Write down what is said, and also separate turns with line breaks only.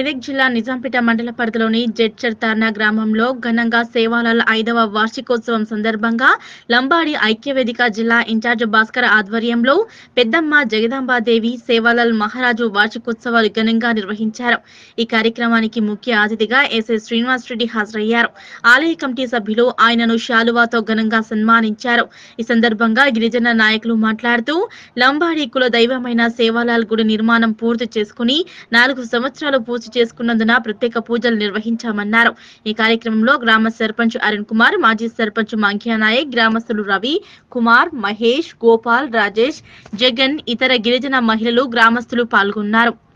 మెదక్ జిల్లా నిజాంపేట మండల పరిధిలోని జడ్చర్ తార్నా గ్రామంలో ఘనంగా సేవాలాల్ ఐదవ వార్షికోత్సవం సందర్భంగా లంబాడి ఐక్యవేదిక జిల్లా ఇన్ఛార్జ్ భాస్కర్ ఆధ్వర్యంలో పెద్దమ్మ జగదాంబాదేవి సేవాలాల్ మహారాజు వార్షికోత్సవాలు ఘనంగా నిర్వహించారు ఈ కార్యక్రమానికి ముఖ్య అతిథిగా ఎస్ఐ శ్రీనివాస్ రెడ్డి హాజరయ్యారు ఆలయ కమిటీ సభ్యులు ఆయనను శాలువాతో ఘనంగా సన్మానించారు ఈ సందర్భంగా గిరిజన నాయకులు మాట్లాడుతూ లంబాడి కుల దైవమైన సేవాలాల్ గుడి నిర్మాణం పూర్తి చేసుకుని నాలుగు సంవత్సరాలు పూర్తి చేసుకున్నందున ప్రత్యేక పూజలు నిర్వహించామన్నారు ఈ కార్యక్రమంలో గ్రామ సర్పంచ్ అరుణ్ కుమార్ మాజీ సర్పంచ్ మంఖ్యా నాయక్ గ్రామస్తులు రవి కుమార్ మహేష్ గోపాల్ రాజేష్ జగన్ ఇతర గిరిజన మహిళలు గ్రామస్తులు పాల్గొన్నారు